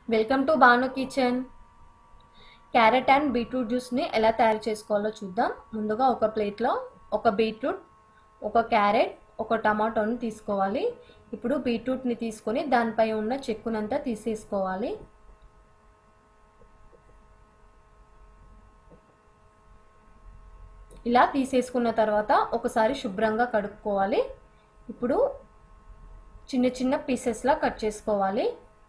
welcome to Banu kitchen carrot and beetroot జ్యూస్ని ఎలా తయారు చేసుకోవాలో చూద్దాం ముందుగా ఒక ప్లేట్లో ఒక బీట్రూట్ ఒక క్యారెట్ ఒక టమాటోని తీసుకోవాలి ఇప్పుడు బీట్రూట్ని తీసుకొని దానిపై ఉన్న చెక్కునంతా తీసేసుకోవాలి ఇలా తీసేసుకున్న తర్వాత ఒకసారి శుభ్రంగా కడుక్కోవాలి ఇప్పుడు చిన్న చిన్న పీసెస్లా కట్ చేసుకోవాలి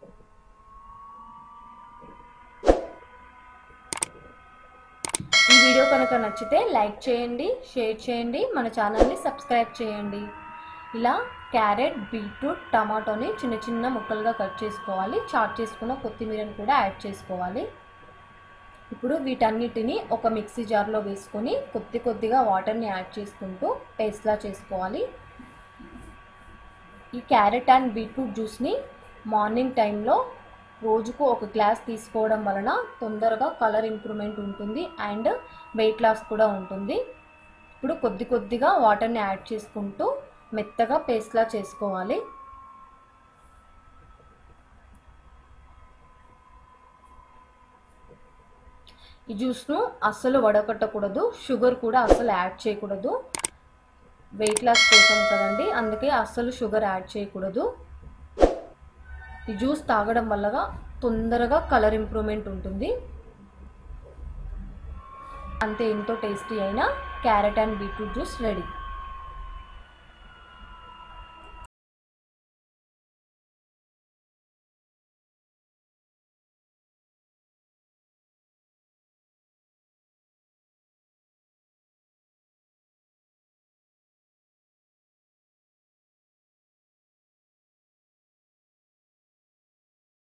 ఈ వీడియో కనుక నచ్చితే లైక్ చేయండి షేర్ చేయండి మన ఛానల్ని సబ్స్క్రైబ్ చేయండి ఇలా క్యారెట్ బీట్రూట్ టమాటోని చిన్న చిన్న ముక్కలుగా కట్ చేసుకోవాలి చాట్ చేసుకున్న కొత్తిమీరని కూడా యాడ్ చేసుకోవాలి ఇప్పుడు వీటన్నిటిని ఒక మిక్సీ జార్లో వేసుకొని కొద్ది కొద్దిగా వాటర్ని యాడ్ చేసుకుంటూ పేస్ట్లా చేసుకోవాలి ఈ క్యారెట్ అండ్ బీట్రూట్ జ్యూస్ని మార్నింగ్ టైంలో రోజుకు ఒక గ్లాస్ తీసుకోవడం వలన తొందరగా కలర్ ఇంప్రూవ్మెంట్ ఉంటుంది అండ్ వెయిట్ లాస్ కూడా ఉంటుంది ఇప్పుడు కొద్ది కొద్దిగా వాటర్ని యాడ్ చేసుకుంటూ మెత్తగా పేస్ట్లా చేసుకోవాలి ఈ జ్యూస్ను అస్సలు వడకట్టకూడదు షుగర్ కూడా అస్సలు యాడ్ చేయకూడదు వెయిట్ లాస్ కోసం కదండి అందుకే అస్సలు షుగర్ యాడ్ చేయకూడదు ఈ జ్యూస్ తాగడం వల్ల తొందరగా కలర్ ఇంప్రూవ్మెంట్ ఉంటుంది అంతే ఎంతో టేస్టీ అయిన carrot and beetroot juice ready